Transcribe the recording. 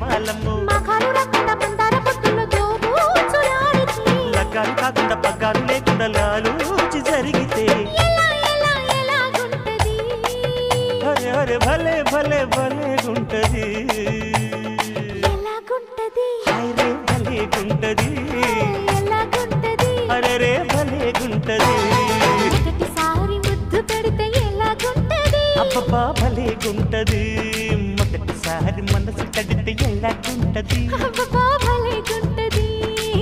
వయ్యాలము మగాలు రాకుండా మందార పొట్టులో దోబూచులాడితే లగ్గాలు కాకుండా పగ్గాలు లేకుండా లాలూచి జరిగితే ఎలా ఎలా ఎలాగుంటది అరే అరే భలే భలే భలే గుంటది ఎలాగుంటది హాయ్ రే భలే గుంటది ఎలాగుంటది అరే రే భలే గుంటది మొదటిసారి ముద్దు పెడితే ఎలాగుంటది అబ్బబ్బా భలే గుంటది మొదటిసారి మనసు కడితే ఎలాగుంటది అబ్బబ్బా భలే